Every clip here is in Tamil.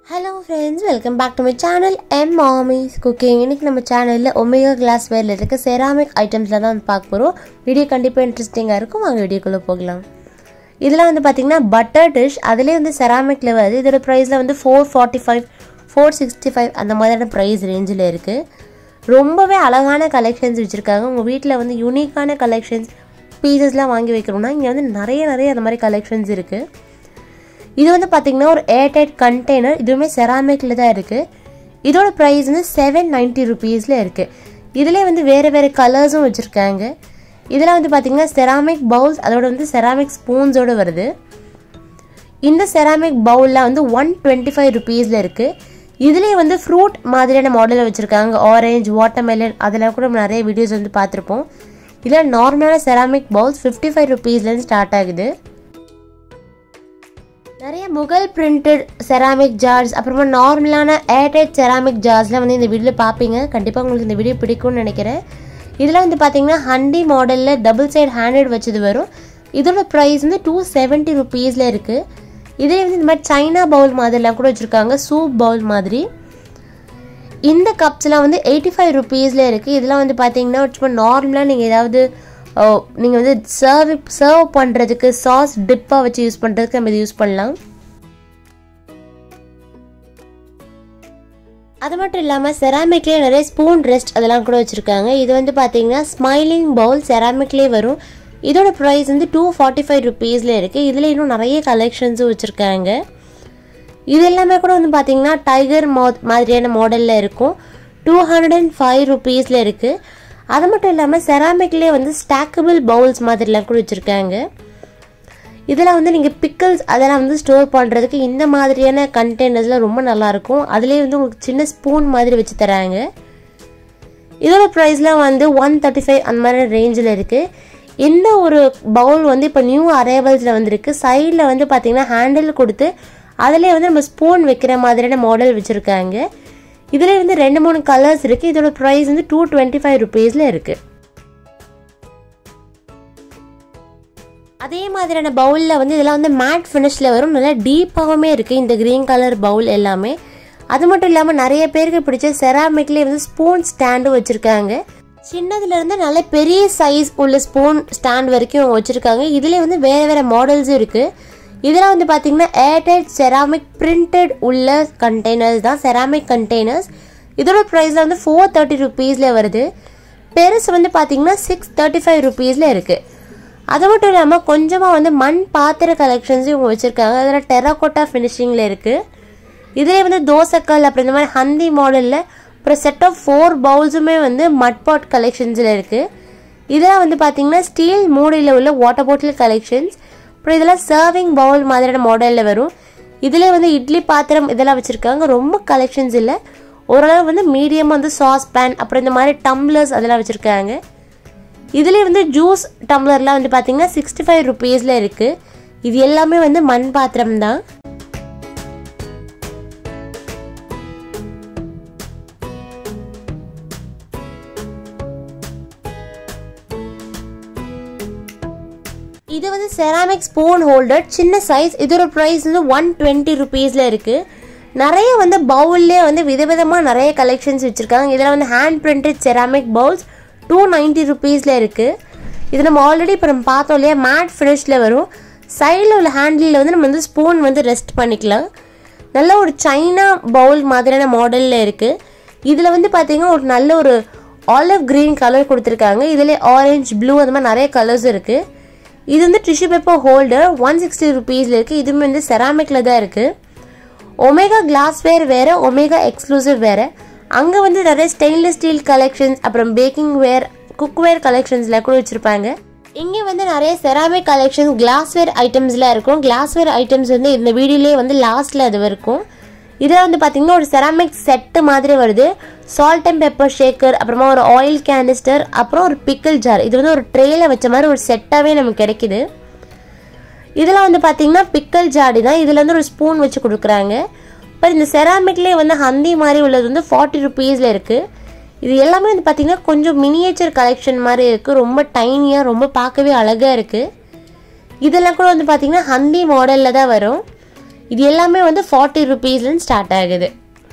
hello friends welcome back to my channel M மாமிஸ் குக்கிங் இன்னைக்கு நம்ம சேனலில் ஒமேகா கிளாஸ் வேரில் இருக்க செராமிக் ஐட்டம்ஸில் தான் வந்து பார்க்க போகிறோம் வீடியோ கண்டிப்பாக இன்ட்ரெஸ்டிங்காக இருக்கும் வாங்க வீடியோக்குள்ளே போகலாம் இதில் வந்து பார்த்தீங்கன்னா பட்டர் டிஷ் அதிலே வந்து செராமிக்கில் வருது இதோட ப்ரைஸில் வந்து four forty five four sixty five அந்த மாதிரியான ப்ரைஸ் ரேஞ்சில் இருக்குது ரொம்பவே அழகான கலெக்ஷன்ஸ் வச்சுருக்காங்க உங்கள் வீட்டில் வந்து யூனிக்கான கலெக்ஷன்ஸ் பீசஸ்லாம் வாங்கி வைக்கணும்னா இங்கே வந்து நிறைய நிறைய அந்த மாதிரி கலெக்ஷன்ஸ் இருக்குது இது வந்து பார்த்தீங்கன்னா ஒரு ஏர்டைட் கண்டெய்னர் இதுவுமே செராமிக்கில் தான் இருக்குது இதோட ப்ரைஸ் வந்து செவன் நைன்ட்டி ருபீஸில் இருக்குது இதிலே வந்து வேறு வேறு கலர்ஸும் வச்சுருக்காங்க இதில் வந்து பார்த்தீங்கன்னா செராமிக் பவுல்ஸ் அதோட வந்து செராமிக் ஸ்பூன்ஸோடு வருது இந்த செராமிக் பவுலில் வந்து ஒன் டுவெண்ட்டி ஃபைவ் ருபீஸில் இருக்குது இதுலேயே வந்து ஃப்ரூட் மாதிரியான மாடலில் வச்சுருக்காங்க ஆரஞ்சு வாட்டர்மெலன் அதெல்லாம் கூட நம்ம நிறைய வீடியோஸ் வந்து பார்த்துருப்போம் இதில் நார்மலான செராமிக் பவுல்ஸ் ஃபிஃப்டி ஃபைவ் ருபீஸ்லேருந்து ஸ்டார்ட் ஆகுது நிறைய முகல் பிரிண்டட் செராமிக் ஜார்ஸ் அப்புறமா நார்மலான ஏர்டைட் செராமிக் ஜார்ஸ்லாம் வந்து இந்த வீடியோவில் பார்ப்பீங்க கண்டிப்பாக உங்களுக்கு இந்த வீடியோ பிடிக்கும்னு நினைக்கிறேன் இதில் வந்து பார்த்தீங்கன்னா ஹண்டி மாடலில் டபுள் சைடு ஹேண்டட் வச்சது வரும் இதோட ப்ரைஸ் வந்து டூ செவன்ட்டி ருபீஸில் இருக்குது இதே வந்து இந்த மாதிரி சைனா பவுல் மாதிரிலாம் கூட வச்சுருக்காங்க சூப் பவுல் மாதிரி இந்த கப்ஸ்லாம் வந்து எயிட்டி ஃபைவ் ருபீஸில் இருக்குது இதெல்லாம் வந்து பார்த்தீங்கன்னா சும்மா நார்மலாக நீங்கள் ஏதாவது நீங்கள் வந்து சர்வ் சர்வ் பண்ணுறதுக்கு சாஸ் டிப்பாக வச்சு யூஸ் பண்ணுறதுக்கு நம்ம இது யூஸ் பண்ணலாம் அது மட்டும் இல்லாமல் செராமிக்லேயே நிறைய ஸ்பூன் ரெஸ்ட் அதெல்லாம் கூட வச்சுருக்காங்க இது வந்து பார்த்தீங்கன்னா ஸ்மைலிங் பவுல் செராமிக்லேயே வரும் இதோட ப்ரைஸ் வந்து டூ ஃபார்ட்டி ஃபைவ் ருபீஸில் இருக்குது இதில் இன்னும் நிறைய கலெக்ஷன்ஸும் வச்சுருக்காங்க இது எல்லாமே கூட வந்து பார்த்தீங்கன்னா டைகர் மவுத் மாதிரியான மாடலில் இருக்கும் டூ ஹண்ட்ரட் அண்ட் ஃபைவ் ருபீஸில் இருக்குது அது மட்டும் இல்லாமல் செராமிக்லேயே வந்து ஸ்டாக்கபிள் பவுல்ஸ் மாதிரிலாம் கூட வச்சுருக்காங்க இதெல்லாம் வந்து நீங்கள் பிக்கிள்ஸ் அதெல்லாம் வந்து ஸ்டோர் பண்ணுறதுக்கு இந்த மாதிரியான கண்டெய்னர்ஸ்லாம் ரொம்ப நல்லாயிருக்கும் அதுலேயே வந்து உங்களுக்கு சின்ன ஸ்பூன் மாதிரி வச்சு தராங்க இதோட ப்ரைஸ்லாம் வந்து ஒன் தேர்ட்டி ஃபைவ் அந்த மாதிரி ரேஞ்சில் இருக்குது இந்த ஒரு பவுல் வந்து இப்போ நியூ அரைவல்ஸில் வந்திருக்கு சைடில் வந்து பார்த்திங்கன்னா ஹேண்டில் கொடுத்து அதிலே வந்து நம்ம ஸ்பூன் வைக்கிற மாதிரியான மாடல் வச்சுருக்காங்க இதில் வந்து ரெண்டு மூணு கலர்ஸ் இருக்குது இதோட ப்ரைஸ் வந்து டூ டுவெண்ட்டி ஃபைவ் ருபீஸில் இருக்குது அதே மாதிரியான பவுலில் வந்து இதெல்லாம் வந்து மேட் ஃபினிஷில் வரும் நல்லா டீப்பாகவுமே இருக்குது இந்த க்ரீன் கலர் பவுல் எல்லாமே அது மட்டும் இல்லாமல் நிறைய பேருக்கு பிடிச்ச செராமிக்லேயே வந்து ஸ்பூன் ஸ்டாண்டும் வச்சுருக்காங்க சின்னதுலேருந்து நல்ல பெரிய சைஸ் உள்ள ஸ்பூன் ஸ்டாண்ட் வரைக்கும் வச்சுருக்காங்க இதில் வந்து வேறு வேறு மாடல்ஸும் இருக்குது இதில் வந்து பார்த்தீங்கன்னா ஏர்டைட் செராமிக் பிரிண்டட் உள்ள கண்டெய்னர்ஸ் தான் செராமிக் கண்டெய்னர்ஸ் இதோட ப்ரைஸில் வந்து ஃபோர் தேர்ட்டி ருபீஸில் வருது பெருசு வந்து பார்த்தீங்கன்னா சிக்ஸ் தேர்ட்டி ஃபைவ் ருபீஸில் இருக்குது அது மட்டும் இல்லாமல் கொஞ்சமாக வந்து மண் பாத்திர கலெக்ஷன்ஸும் இவங்க வச்சுருக்காங்க அதில் டெராகோட்டா ஃபினிஷிங்கில் இருக்குது இதிலே வந்து தோசைக்கல் அப்படி இந்த மாதிரி ஹந்தி மாடலில் அப்புறம் செட் ஆஃப் ஃபோர் பவுல்ஸுமே வந்து மட் பாட் கலெக்ஷன்ஸில் இருக்குது இதெல்லாம் வந்து பார்த்தீங்கன்னா ஸ்டீல் மூடியில் உள்ள வாட்டர் பாட்டில் கலெக்ஷன்ஸ் அப்புறம் இதெல்லாம் சர்விங் பவுல் மாதிரியான மாடலில் வரும் இதில் வந்து இட்லி பாத்திரம் இதெல்லாம் வச்சுருக்காங்க ரொம்ப கலெக்ஷன்ஸ் இல்லை ஓரளவு வந்து மீடியமாக வந்து சாஸ் பேன் அப்புறம் இந்த மாதிரி டம்ளர்ஸ் அதெல்லாம் வச்சுருக்காங்க இதில் வந்து ஜூஸ் டம்ளர்லாம் வந்து பார்த்தீங்கன்னா சிக்ஸ்டி ஃபைவ் ருபீஸில் இருக்குது இது எல்லாமே வந்து மண் பாத்திரம் தான் இது வந்து செராமிக் ஸ்பூன் ஹோல்டர் சின்ன சைஸ் இதோட ப்ரைஸ் வந்து ஒன் டுவெண்ட்டி ருபீஸில் இருக்குது நிறைய வந்து பவுல்லே வந்து விதவிதமாக நிறைய கலெக்ஷன்ஸ் வச்சுருக்காங்க இதில் வந்து hand printed ceramic bowls two ninety ருபீஸில் இருக்குது இது நம்ம ஆல்ரெடி இப்போ நம்ம பார்த்தோம் இல்லையா மேட் ஃபினிஷில் வரும் சைடில் உள்ள ஹேண்டிலில் வந்து நம்ம வந்து ஸ்பூன் வந்து ரெஸ்ட் பண்ணிக்கலாம் நல்ல ஒரு சைனா பவுல் மாதிரியான மாடலில் இருக்குது இதில் வந்து பார்த்திங்கன்னா ஒரு நல்ல ஒரு ஆலிவ் க்ரீன் கலர் கொடுத்துருக்காங்க இதில் ஆரஞ்சு ப்ளூ அந்த மாதிரி நிறைய கலர்ஸ் இருக்குது இது வந்து tissue paper holder one sixty ருபீஸில் இருக்குது இதுவுமே வந்து செராமிக்கில் தான் இருக்குது ஒமேகா கிளாஸ்வேர் வேறு ஒமேகா எக்ஸ்க்ளூசிவ் வேறு அங்கே வந்து நிறைய ஸ்டெயின்லெஸ் ஸ்டீல் கலெக்ஷன்ஸ் அப்புறம் பேக்கிங் வேர் குக்வேர் கலெக்ஷன்ஸ்லாம் கூட வச்சுருப்பாங்க இங்கே வந்து நிறைய செராமிக் கலெக்ஷன்ஸ் கிளாஸ்வேர் ஐட்டம்ஸ்லாம் இருக்கும் கிளாஸ்வேர் ஐட்டம்ஸ் வந்து இந்த வீடியோலேயே வந்து லாஸ்ட்டில் அது இருக்கும் இதில் வந்து பார்த்தீங்கன்னா ஒரு செராமிக் செட்டு மாதிரி வருது சால்ட் அண்ட் பெப்பர் ஷேக்கர் அப்புறமா ஒரு ஆயில் கேனிஸ்டர் அப்புறம் ஒரு பிக்கிள் ஜார் இது வந்து ஒரு ட்ரேயில் வச்ச மாதிரி ஒரு செட்டாகவே நமக்கு கிடைக்குது இதில் வந்து பார்த்தீங்கன்னா பிக்கல் ஜாடி தான் இதில் வந்து ஒரு ஸ்பூன் வச்சு கொடுக்குறாங்க இப்போ இந்த செராமிக்லேயே வந்து ஹந்தி மாதிரி உள்ளது வந்து ஃபார்ட்டி ருபீஸில் இருக்குது இது எல்லாமே வந்து பார்த்திங்கன்னா கொஞ்சம் மினியேச்சர் கலெக்ஷன் மாதிரி இருக்குது ரொம்ப டைனியாக ரொம்ப பார்க்கவே அழகாக இருக்குது இதெல்லாம் கூட வந்து பார்த்திங்கன்னா ஹந்தி மாடலில் தான் வரும் இது எல்லாமே வந்து ஃபார்ட்டி ருபீஸ்லேருந்து ஸ்டார்ட் ஆகுது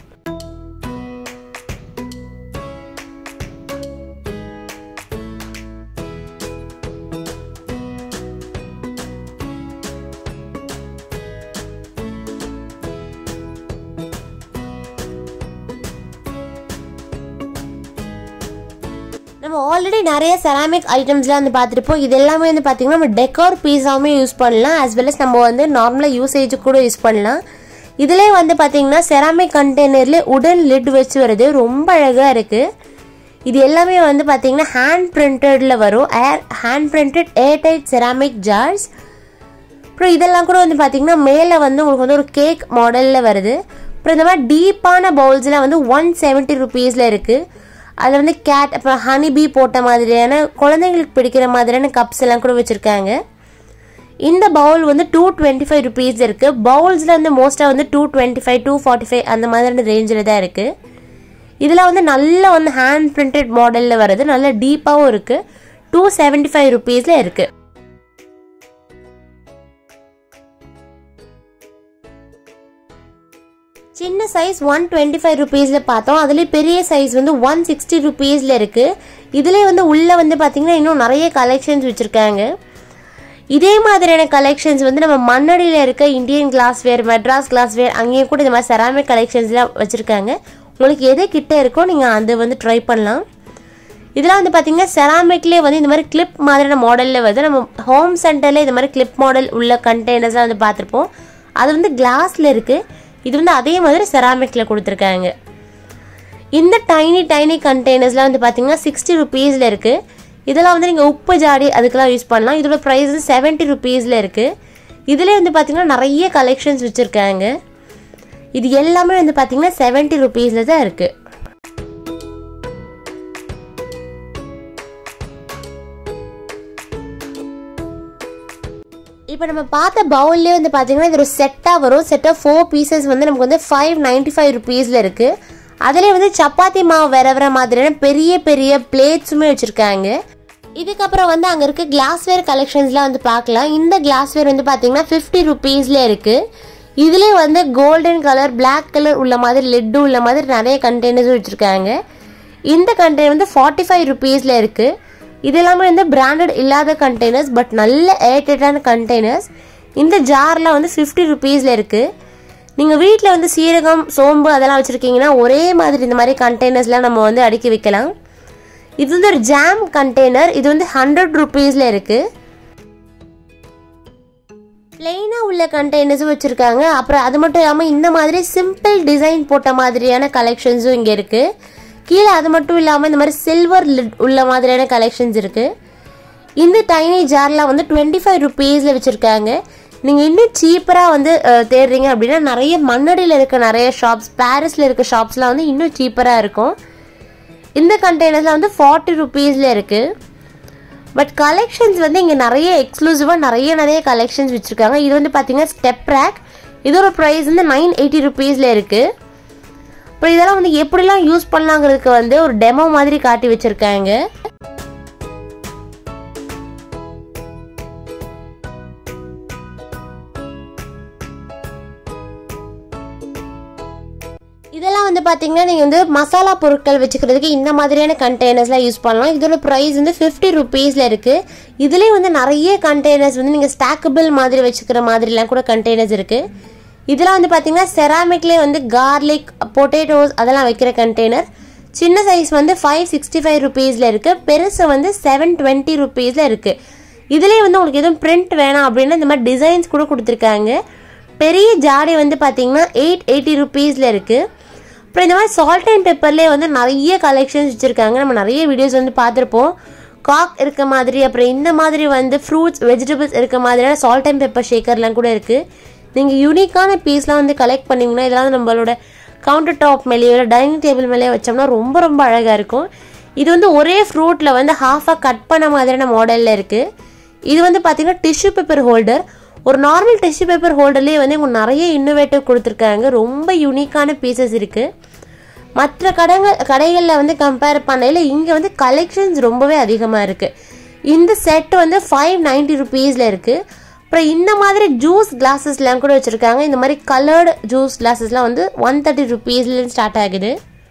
நம்ம ஆல்ரெடி நிறைய செராமிக் ஐட்டம்ஸ்லாம் வந்து பார்த்துருப்போம் இது எல்லாமே வந்து பார்த்திங்கன்னா நம்ம டெக்கார் பீஸாவுமே யூஸ் பண்ணலாம் ஆஸ் வெல் அஸ் நம்ம வந்து நார்மலாக யூசேஜுக்கு கூட யூஸ் பண்ணலாம் இதிலே வந்து பார்த்திங்கன்னா செராமிக் கண்டெய்னர்லேயே உடன் லிட் வச்சு வருது ரொம்ப அழகாக இருக்குது இது எல்லாமே வந்து பார்த்திங்கன்னா ஹேண்ட் பிரிண்டடில் வரும் air hand printed airtight ceramic jars அப்புறம் இதெல்லாம் கூட வந்து பார்த்திங்கன்னா மேலே வந்து உங்களுக்கு வந்து ஒரு கேக் மாடலில் வருது அப்புறம் இந்த மாதிரி டீப்பான பவுல்ஸ்லாம் வந்து ஒன் செவன்ட்டி ருபீஸில் இருக்குது அதில் வந்து கேட் அப்புறம் ஹனி பீ போட்ட மாதிரியான குழந்தைங்களுக்கு பிடிக்கிற மாதிரியான கப்ஸ் எல்லாம் கூட வச்சுருக்காங்க இந்த பவுல் வந்து டூ டுவெண்ட்டி ஃபைவ் ருபீஸ் இருக்குது பவுல்ஸில் வந்து மோஸ்ட்டாக வந்து two twenty five to forty five அந்த மாதிரியான ரேஞ்சில் தான் இருக்குது இதில் வந்து நல்ல வந்து ஹேண்ட் பிரிண்டட் மாடலில் வருது நல்ல டீப்பாகவும் இருக்குது டூ செவன்ட்டி ஃபைவ் ருபீஸில் இருக்குது சின்ன சைஸ் ஒன் டுவெண்ட்டி ஃபைவ் ருபீஸில் பார்த்தோம் அதுலேயே பெரிய சைஸ் வந்து ஒன் சிக்ஸ்டி ருபீஸில் இருக்குது இதிலே வந்து உள்ளே வந்து பார்த்திங்கன்னா இன்னும் நிறைய கலெக்ஷன்ஸ் வச்சுருக்காங்க இதே மாதிரியான கலெக்ஷன்ஸ் வந்து நம்ம மண்ணடியில் இருக்க இந்தியன் கிளாஸ்வேர் மெட்ராஸ் கிளாஸ்வேர் அங்கேயும் கூட இந்த மாதிரி செராமிக் கலெக்ஷன்ஸ்லாம் வச்சுருக்காங்க உங்களுக்கு எது கிட்ட இருக்கோ நீங்கள் அது வந்து ட்ரை பண்ணலாம் இதெல்லாம் வந்து பார்த்தீங்கன்னா செராமிக்லேயே வந்து இந்த மாதிரி கிளிப் மாதிரியான மாடலில் வருது நம்ம ஹோம் சென்டரில் இந்த மாதிரி கிளிப் மாடல் உள்ள கண்டெய்னர்ஸ்லாம் வந்து பார்த்துருப்போம் அது வந்து கிளாஸில் இருக்குது இது வந்து அதே மாதிரி செராமிக்கில் கொடுத்துருக்காங்க இந்த டைனி டைனி கண்டெய்னர்ஸ்லாம் வந்து பார்த்தீங்கன்னா சிக்ஸ்டி ருபீஸில் இருக்குது இதெல்லாம் வந்து நீங்கள் உப்பு ஜாடி அதுக்கெல்லாம் யூஸ் பண்ணலாம் இதோட ப்ரைஸ் வந்து செவன்ட்டி ருபீஸில் இருக்குது இதிலே வந்து பார்த்தீங்கன்னா நிறைய கலெக்ஷன்ஸ் வச்சுருக்காங்க இது எல்லாமே வந்து பார்த்தீங்கன்னா செவன்ட்டி ருபீஸில் தான் இருக்குது இப்போ நம்ம பார்த்த பவுல்லே வந்து பார்த்தீங்கன்னா இது ஒரு செட்டாக வரும் செட்டாக ஃபோர் பீசஸ் வந்து நமக்கு வந்து ஃபைவ் நைன்ட்டி ஃபைவ் ருபீஸில் இருக்குது அதிலே வந்து சப்பாத்தி மாவு விரவுற மாதிரியான பெரிய பெரிய பிளேட்ஸுமே வச்சுருக்காங்க இதுக்கப்புறம் வந்து அங்கே இருக்க கிளாஸ்வேர் கலெக்ஷன்ஸ்லாம் வந்து பார்க்கலாம் இந்த கிளாஸ்வேர் வந்து பார்த்தீங்கன்னா ஃபிஃப்டி ருபீஸில் இருக்குது இதிலே வந்து கோல்டன் கலர் பிளாக் கலர் உள்ள மாதிரி லெட்டு உள்ள மாதிரி நிறைய கண்டெய்னர்ஸும் வச்சுருக்காங்க இந்த கண்டெய்னர் வந்து ஃபார்ட்டி ஃபைவ் ருபீஸில் இருக்குது இது எல்லாமே வந்து பிராண்டட் இல்லாத கண்டெய்னர்ஸ் பட் நல்ல ஏர்டெட்டான கண்டெய்னர்ஸ் இந்த ஜார்லாம் வந்து ஃபிஃப்டி ருபீஸில் இருக்குது நீங்கள் வீட்டில் வந்து சீரகம் சோம்பு அதெல்லாம் வச்சுருக்கீங்கன்னா ஒரே மாதிரி இந்த மாதிரி கண்டெய்னர்ஸ்லாம் நம்ம வந்து அடுக்கி வைக்கலாம் இது வந்து ஒரு ஜாம் கண்டெய்னர் இது வந்து ஹண்ட்ரட் ருபீஸில் இருக்குது பிளெயினாக உள்ள கண்டெய்னர்ஸும் வச்சுருக்காங்க அப்புறம் அது மட்டும் இல்லாமல் இந்த மாதிரி சிம்பிள் டிசைன் போட்ட மாதிரியான கலெக்ஷன்ஸும் இங்கே இருக்குது கீழே அது மட்டும் இல்லாமல் இந்த மாதிரி சில்வர் லிட் உள்ள மாதிரியான கலெக்ஷன்ஸ் இருக்குது இந்த டைனி ஜார்லாம் வந்து டுவெண்ட்டி ஃபைவ் ருபீஸில் வச்சுருக்காங்க நீங்கள் இன்னும் சீப்பராக வந்து அஹ், தேடுறீங்க அப்படின்னா நிறைய மண்ணடியில் இருக்க நிறைய ஷாப்ஸ் பாரிஸில் இருக்க ஷாப்ஸ்லாம் வந்து இன்னும் சீப்பராக இருக்கும் இந்த கண்டெய்னர்ஸ்லாம் வந்து ஃபார்ட்டி ருபீஸில் இருக்குது பட் கலெக்ஷன்ஸ் வந்து இங்கே நிறைய எக்ஸ்க்ளூசிவாக நிறைய நிறைய கலெக்ஷன்ஸ் வச்சுருக்காங்க இது வந்து பார்த்தீங்கன்னா ஸ்டெப் ரேக் இதோட ப்ரைஸ் வந்து நைன் எயிட்டி ருபீஸில் இருக்குது அப்புறம் இதெல்லாம் வந்து எப்படிலாம் யூஸ் பண்ணலாங்கிறதுக்கு வந்து ஒரு டெமோ மாதிரி காட்டி வச்சுருக்காங்க இதெல்லாம் வந்து பார்த்தீங்கன்னா நீங்கள் வந்து மசாலா பொருட்கள் வச்சுக்கிறதுக்கு இந்த மாதிரியான கண்டெய்னர்ஸ்லாம் யூஸ் பண்ணலாம் இதோட ப்ரைஸ் வந்து ஃபிஃப்டி ருபீஸில் இருக்குது இதுலேயே வந்து நிறைய கண்டெய்னர்ஸ் வந்து நீங்கள் ஸ்டாக்கபிள் மாதிரி வச்சுக்கிற மாதிரிலாம் கூட கண்டெய்னர்ஸ் இருக்குது இதெல்லாம் வந்து பார்த்தீங்கன்னா செராமிக்லேயே வந்து கார்லிக் பொட்டேட்டோஸ் அதெல்லாம் வைக்கிற கண்டெய்னர் சின்ன சைஸ் வந்து ஃபைவ் சிக்ஸ்டி ஃபைவ் ருபீஸில் இருக்குது பெருசு வந்து செவன் டுவெண்ட்டி ருபீஸில் இருக்குது இதுலேயே வந்து உங்களுக்கு எதுவும் பிரிண்ட் வேணாம் அப்படின்னா இந்த மாதிரி டிசைன்ஸ் கூட கொடுத்துருக்காங்க பெரிய ஜாடி வந்து பார்த்தீங்கன்னா எயிட் எயிட்டி ருபீஸில் இருக்குது அப்புறம் இந்த மாதிரி சால்ட் அண்ட் பெப்பர்லேயே வந்து நிறைய கலெக்ஷன்ஸ் வச்சுருக்காங்க நம்ம நிறைய வீடியோஸ் வந்து பார்த்துருப்போம் காக் இருக்க மாதிரி அப்புறம் இந்த மாதிரி வந்து ஃப்ரூட்ஸ் வெஜிடபிள்ஸ் இருக்க மாதிரியான சால்ட் அண்ட் பெப்பர் ஷேக்கர்லாம் கூட இருக்குது நீங்கள் யூனிக்கான பீஸ்லாம் வந்து கலெக்ட் பண்ணிங்கன்னா இதெல்லாம் வந்து நம்மளோட கவுண்டர் டாப் மேலேயோ இல்லை டைனிங் டேபிள் மேலேயோ வச்சோம்னா ரொம்ப ரொம்ப அழகாக இருக்கும் இது வந்து ஒரே ஃப்ரூட்டில் வந்து ஹாஃபாக கட் பண்ண மாதிரியான மாடலில் இருக்குது இது வந்து பார்த்தீங்கன்னா டிஷ்யூ பேப்பர் ஹோல்டர் ஒரு நார்மல் டிஷ்யூ பேப்பர் ஹோல்டர்லேயே வந்து இவங்க நிறைய இன்னோவேட்டிவ் கொடுத்துருக்காங்க ரொம்ப யூனிக்கான பீசஸ் இருக்குது மற்ற கடைகள் கடைகளில் வந்து கம்பேர் பண்ணையில் இங்கே வந்து கலெக்ஷன்ஸ் ரொம்பவே அதிகமாக இருக்குது இந்த செட் வந்து ஃபைவ் நைன்ட்டி ருபீஸில் இருக்குது அப்புறம் இந்த மாதிரி ஜூஸ் கிளாஸஸ்லாம் கூட வச்சுருக்காங்க இந்த மாதிரி கலர்டு ஜூஸ் கிளாஸஸ்லாம் வந்து ஒன் தேர்ட்டி ருபீஸ்லேருந்து ஸ்டார்ட் ஆகுது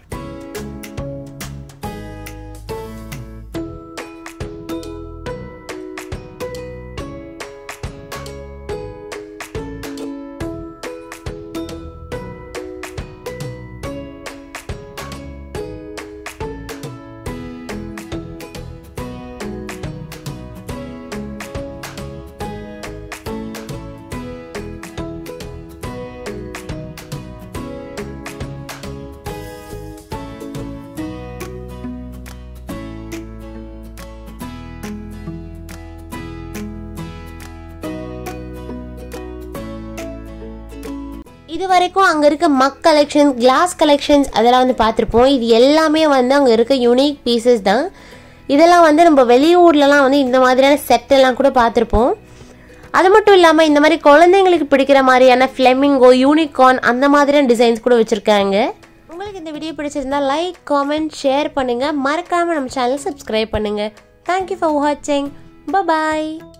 இது வரைக்கும் அங்கே இருக்க மக் கலெக்ஷன்ஸ் கிளாஸ் கலெக்ஷன்ஸ் அதெல்லாம் வந்து பார்த்துருப்போம் இது எல்லாமே வந்து அங்கே இருக்க யூனிக் பீசஸ் தான் இதெல்லாம் வந்து நம்ம வெளியூர்லலாம் வந்து இந்த மாதிரியான செட் எல்லாம் கூட பார்த்துருப்போம் அது மட்டும் இல்லாமல் இந்த மாதிரி குழந்தைங்களுக்கு பிடிக்கிற மாதிரியான ஃப்ளெமிங்கோ யூனிகார்ன் அந்த மாதிரியான டிசைன்ஸ் கூட வச்சுருக்காங்க உங்களுக்கு இந்த வீடியோ பிடிச்சிருந்தா லைக் காமெண்ட் ஷேர் பண்ணுங்கள் மறக்காமல் நம்ம சேனல் சப்ஸ்கிரைப் பண்ணுங்கள் தேங்க்யூ ஃபார் வாட்சிங் பாய்